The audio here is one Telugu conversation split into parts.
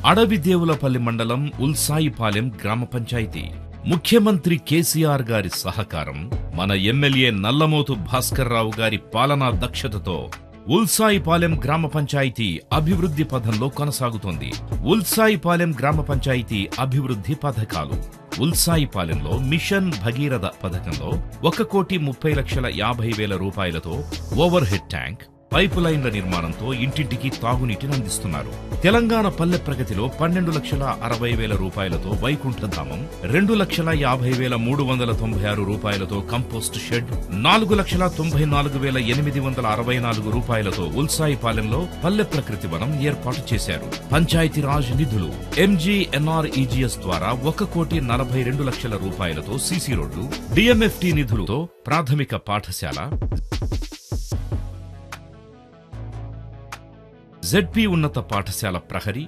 అడవిదేవులపల్లి మండలం ఉల్సాయిపాలెం గ్రామ పంచాయతీ ముఖ్యమంత్రి కేసీఆర్ గారి సహకారం మన ఎమ్మెల్యే నల్లమోతు భాస్కర్ రావు గారి పాలనా దక్షతతో ఉల్సాయిపాలెం గ్రామ పంచాయతీ అభివృద్ధి పథంలో కొనసాగుతోంది ఉల్సాయిపాలెం గ్రామ పంచాయతీ అభివృద్ధి పథకాలు ఉల్సాయిపాలెంలో మిషన్ భగీరథ పథకంలో ఒక కోటి ముప్పై లక్షల యాభై వేల రూపాయలతో ఓవర్ హెడ్ ట్యాంక్ పైపు లైన్ల నిర్మాణంతో ఇంటింటికి తాగునీటిని అందిస్తున్నారు తెలంగాణ పల్లె ప్రగతిలో పన్నెండు లక్షల అరవై వేల రూపాయలతో వైకుంఠధామం రెండు లక్షల యాభై వేల మూడు వందల తొంభై ఆరు రూపాయలతో కంపోస్ట్ షెడ్ నాలుగు లక్షల తొంభై నాలుగు వేల ఎనిమిది వందల అరవై నాలుగు రూపాయలతో ఉల్సాయిపాలెంలో పల్లె ప్రకృతి వనం ఏర్పాటు చేశారు పంచాయతీరాజ్ నిధులు ఎంజీఎన్ఆర్ఈజీఎస్ ద్వారా ఒక కోటి నలభై రెండు లక్షల రూపాయలతో సీసీ రోడ్లు డిఎంఎఫ్టి నిధులతో ప్రాథమిక పాఠశాల జెడ్పీ ఉన్నత పాఠశాల ప్రహరీ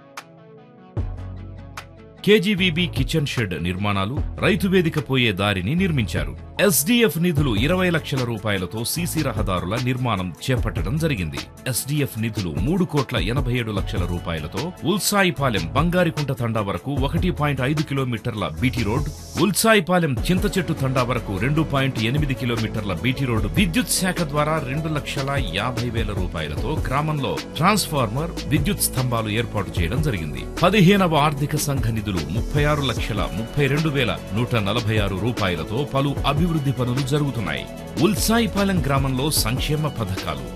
కేజీవీబీ కిచెన్ షెడ్ నిర్మాణాలు రైతు వేదిక పోయే దారిని నిర్మించారు ఎస్డీఎఫ్ నిధులు ఇరవై లక్షల రూపాయలతో సీసీ రహదారుల నిర్మాణం చేపట్టడం జరిగింది ఎస్డీఎఫ్ నిధులు మూడు కోట్ల ఎనభై ఏడు లక్షల రూపాయలతో ఉల్సాయిపాలెం బంగారికుంట తండా వరకు ఒకటి పాయింట్ ఐదు కిలోమీటర్ల బీటీ రోడ్ ఉల్సాయిపాలెం చింత చెట్టు తండా వరకు రెండు పాయింట్ ఎనిమిది కిలోమీటర్ల బీటీ రోడ్డు విద్యుత్ శాఖ ద్వారా రెండు లక్షల యాభై వేల రూపాయలతో గ్రామంలో ట్రాన్స్ఫార్మర్ విద్యుత్ స్తంభాలు ఏర్పాటు చేయడం జరిగింది పదిహేనవ ఆర్థిక సంఘ నిధులు ముప్పై ఆరు లక్షల ముప్పై రెండు వేల నూట నలభై ఆరు రూపాయలతో పలు అభివృద్ధి పనులు జరుగుతున్నాయి ఉల్సాయిపాలెం గ్రామంలో సంక్షేమ పథకాలు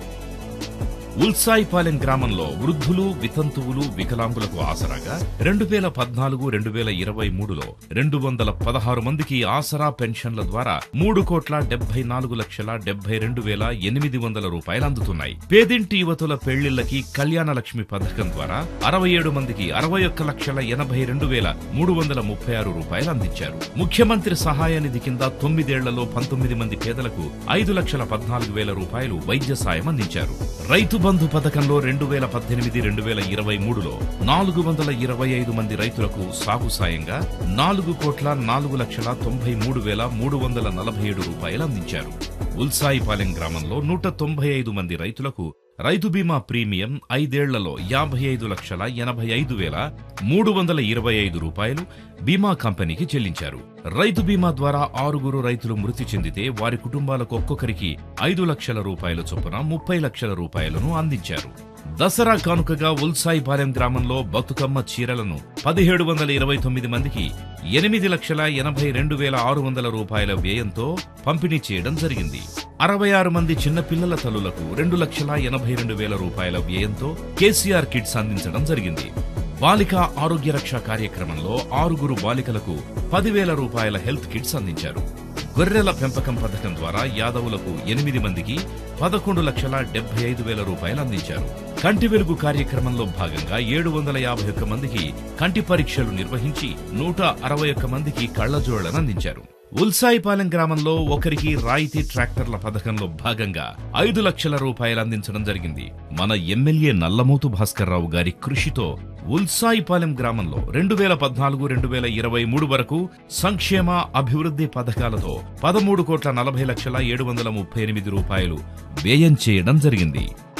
ఉల్సాయిపాలెం గ్రామంలో వృద్ధులు వితంతువులు వికలాంగులకు ఆసరాగా రెండు వేల పద్నాలుగు రెండు వేల ఇరవై మూడులో రెండు వందల పదహారు మందికి ఆసరా పెన్షన్ల ద్వారా మూడు కోట్ల డెబ్బై నాలుగు లక్షల డెబ్బై రెండు వేల ఎనిమిది వందల రూపాయలు అందుతున్నాయి పేదింటి యువతుల పెళ్లిళ్లకి కళ్యాణ లక్ష్మి పథకం ద్వారా అరవై ఏడు మందికి అరవై ఒక్క లక్షల ఎనభై రెండు వేల మూడు వందల ముప్పై ఆరు రూపాయలు అందించారు ముఖ్యమంత్రి సహాయ నిధి కింద తొమ్మిదేళ్లలో పంతొమ్మిది మంది పేదలకు ఐదు లక్షల పద్నాలుగు వేల రూపాయలు వైద్య సాయం అందించారు రైతు బంధు పథకంలో రెండు వేల పద్దెనిమిది రెండు వేల ఇరవై మూడులో నాలుగు వందల ఇరవై ఐదు మంది రైతులకు సాగు సాయంగా నాలుగు కోట్ల నాలుగు లక్షల తొంభై మూడు వేల మూడు వందల నలభై ఏడు రూపాయలు అందించారు ఉల్సాయిపాలెం గ్రామంలో నూట తొంభై ఐదు మంది రైతులకు రైతు బీమా ప్రీమియం ఐదేళ్లలో యాభై ఐదు లక్షల ఎనభై ఐదు వేల మూడు వందల ఇరవై ఐదు రూపాయలు బీమా కంపెనీకి చెల్లించారు రైతు బీమా ద్వారా ఆరుగురు రైతులు మృతి చెందితే వారి కుటుంబాలకు ఒక్కొక్కరికి ఐదు లక్షల రూపాయల చొప్పున ముప్పై లక్షల రూపాయలను అందించారు దసరా కానుకగా ఉల్సాయిపాలెం గ్రామంలో బతుకమ్మ చీరలను పదిహేడు వందల ఇరవై తొమ్మిది మందికి ఎనిమిది లక్షల ఎనభై రెండు వేల ఆరు వందల రూపాయల వ్యయంతో పంపిణీ చేయడం జరిగింది అరవై ఆరు మంది చిన్నపిల్లల తల్లులకు రెండు లక్షల ఎనభై రెండు వేల రూపాయల వ్యయంతో కేసీఆర్ కిట్స్ అందించడం జరిగింది బాలిక ఆరోగ్య రక్ష కార్యక్రమంలో ఆరుగురు బాలికలకు పదివేల రూపాయల హెల్త్ కిట్స్ అందించారు గొర్రెల పెంపకం పథకం ద్వారా యాదవులకు ఎనిమిది మందికి పదకొండు లక్షల డెబ్బై ఐదు వేల రూపాయలు అందించారు కంటి వెలుగు కార్యక్రమంలో భాగంగా ఏడు వందల యాభై ఒక్క మందికి కంటి పరీక్షలు నిర్వహించి నూట అరవై ఒక్క మందికి కళ్లజోళ్లను అందించారు ఉల్సాయిపాలెం గ్రామంలో ఒకరికి రాయితీ ట్రాక్టర్ల పథకంలో భాగంగా ఐదు లక్షల రూపాయలు అందించడం జరిగింది మన ఎమ్మెల్యే నల్లమోతు భాస్కర్ రావు గారి కృషితో ఉల్సాయిపాలెం గ్రామంలో రెండు వేల పద్నాలుగు రెండు వేల ఇరవై మూడు వరకు సంక్షేమ అభివృద్ధి పథకాలతో పదమూడు కోట్ల నలభై లక్షల ఏడు వందల ముప్పై ఎనిమిది రూపాయలు వ్యయం చేయడం జరిగింది